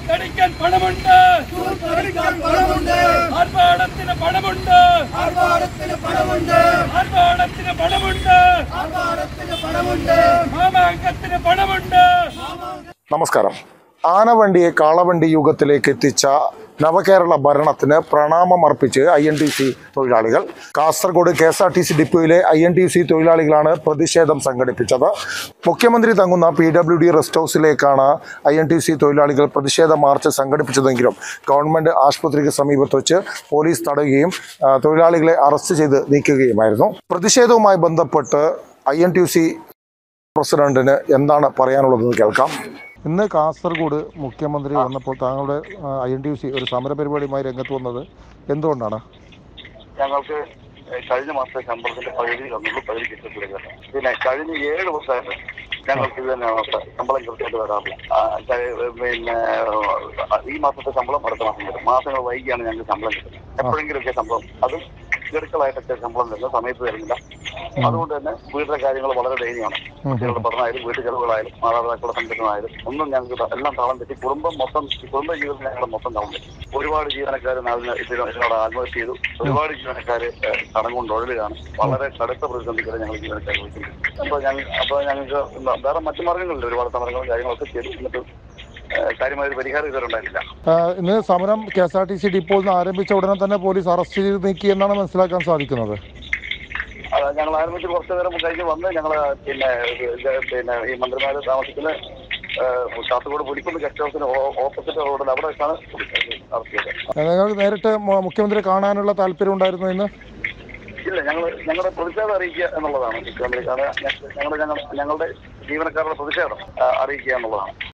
ദൂർത്തടിക്കാൻ പണമുണ്ട് ദൂർത്തടിക്കാൻ പണമുണ്ട് ആർഭാടത്തിന് പണമുണ്ട് ആർഭാടത്തിന് പണമുണ്ട് ആർഭാടത്തിന് പണമുണ്ട് ആർഭാടത്തിന് പണമുണ്ട് മാമാങ്കത്തിന് പണമുണ്ട് നമസ്കാരം ആനവണ്ടിയെ കാളവണ്ടി യുഗത്തിലേക്ക് എത്തിച്ച നവകേരള ഭരണത്തിന് പ്രണാമം അർപ്പിച്ച് ഐ എൻ ടി സി തൊഴിലാളികൾ Kasaragod K S R T C ഡിപ്പോയിലെ ഐ എൻ ടി സി തൊഴിലാളികളാണ് പ്രതിഷേധം സംഘടിപ്പിച്ചത് മുഖ്യമന്ത്രി തങ്ങുന്ന പി ഡബ്ല്യു ഡി റെസ്റ്റ് ഹൗസിലേക്കാണ് ഐ എൻ ടി സി തൊഴിലാളികൾ പ്രതിഷേധ മാർച്ച് സംഘടിപ്പിച്ചതെങ്കിലും ഗവൺമെൻറ് ആശുപത്രിക്ക് സമീപത്ത് വെച്ച് പോലീസ് തടയുകയും ആ, തൊഴിലാളികളെ അറസ്റ്റ് ചെയ്ത് നീക്കുകയുമായിരുന്നു പ്രതിഷേധവുമായി ബന്ധപ്പെട്ട് ഐ എൻ ടി സി പ്രസിഡന്റിന് എന്താണ് പറയാനുള്ളതെന്ന് കേൾക്കാം ഇന്ന് കാസർഗോഡ് മുഖ്യമന്ത്രി വന്നപ്പോൾ താങ്കളുടെ ഐ എൻ ടി സി ഒരു സമര പരിപാടിയുമായി രംഗത്ത് വന്നത് എന്തുകൊണ്ടാണ് ഞങ്ങൾക്ക് ഏഹ് കഴിഞ്ഞ മാസത്തെ ശമ്പളത്തിന്റെ പകുതി തന്നുള്ളൂ പകുതി കിട്ടത്തില്ല പിന്നെ കഴിഞ്ഞ ഏഴ് വർഷമായിട്ട് ഞങ്ങൾക്ക് ഇത് തന്നെയാണ് അവസ്ഥ ശമ്പളം കൃത്യമായിട്ട് വരാറില്ല ആ, ച- പിന്നെ ഏഹ്, ഈ മാസത്തെ ശമ്പളം അടുത്ത മാസം കിട്ടും മാസങ്ങൾ വൈകിയാണ് ഞങ്ങൾക്ക് ശമ്പളം കിട്ടുന്നത് എപ്പോഴെങ്കിലുമൊക്കെ ശമ്പളം അതും ഗഡുക്കളായിട്ടൊക്കെ ശമ്പളം തരുന്ന സമയത്ത് തരുന്നില്ല അതുകൊണ്ട് തന്നെ വീട്ടിലെ കാര്യങ്ങൾ വളരെ ദയനീയമാണ് കുട്ടികളുടെ പഠനമായാലും വീട്ടു ചെലവുകളായാലും മാതാപിതാക്കളുടെ സംരക്ഷണമായാലും ഒന്നും ഞങ്ങൾക്ക് ത- എല്ലാം താളം തെറ്റി കുടുംബം മൊത്തം കുടുംബ ജീവിതത്തിൽ ഞങ്ങളുടെ മൊത്തം താളം തെറ്റി ഒരുപാട് ജീവനക്കാർ ഇതിന് ഇതിനോട് ആത്മഹത്യ ചെയ്തു ഒരുപാട് ജീവനക്കാർ കടങ്ങുകൊണ്ട് ഒഴലുകയാണ് വളരെ കടുത്ത പ്രതിസന്ധിക്കാരെ ഞങ്ങൾ ജീവനക്കാർ വിളിക്കുന്നത് അപ്പോൾ ഞങ്ങൾ അപ്പോൾ ഞങ്ങൾക്ക് എന്താ വേറെ മറ്റു മാർഗ്ഗങ്ങളില്ല ഒരുപാട് സമരങ്ങളും കാര്യങ്ങളൊക്കെ ചെയ്തു എന്നിട്ട് ഏഹ് കാര്യമായ ഒരു പരിഹാരം ഇതുവരെ ഉണ്ടായിട്ടില്ല ഇന്ന് സമരം K S R T C ഡിപ്പോയിൽ നിന്ന് ആരംഭിച്ച ഉടനെ തന്നെ പോലീസ് അറസ്റ്റ് ചെയ്ത് നീക്കി എന്നാണ് മനസ്സിലാക്കാൻ സാധിക്കുന്നത് അത് ഞങ്ങൾ ആരംഭിച്ച് കുറച്ച് നേരം കഴിഞ്ഞ് വന്ന് ഞങ്ങൾ പിന്നെ ഇത് പിന്നെ ഈ മന്ത്രിമാർ താമസിക്കുന്ന ഏഹ് കാസർഗോഡ് പുലിക്കുന്ന് ഗസ്റ്റ് ഹൗസിന് ഓപ്പോസിറ്റ് റോഡിൽ അവിടെ വെച്ചാണ് അറസ്റ്റ് ചെയ്തത് നിങ്ങൾക്ക് നേരിട്ട് മു- മുഖ്യമന്ത്രി കാണാനുള്ള താല്പര്യം ഉണ്ടായിരുന്നു ഇന്ന് ഇല്ല ഞങ്ങൾ ഞങ്ങളുടെ പ്രതിഷേധം അറിയിക്കുക എന്നുള്ളതാണ് മുഖ്യമന്ത്രി കാണുക ഞങ്ങളുടെ ഞങ്ങൾ ഞങ്ങളുടെ ജീവനക്കാരുടെ പ്രതിഷേധം ആ, അറിയിക്കുക എന്നുള്ളതാണ്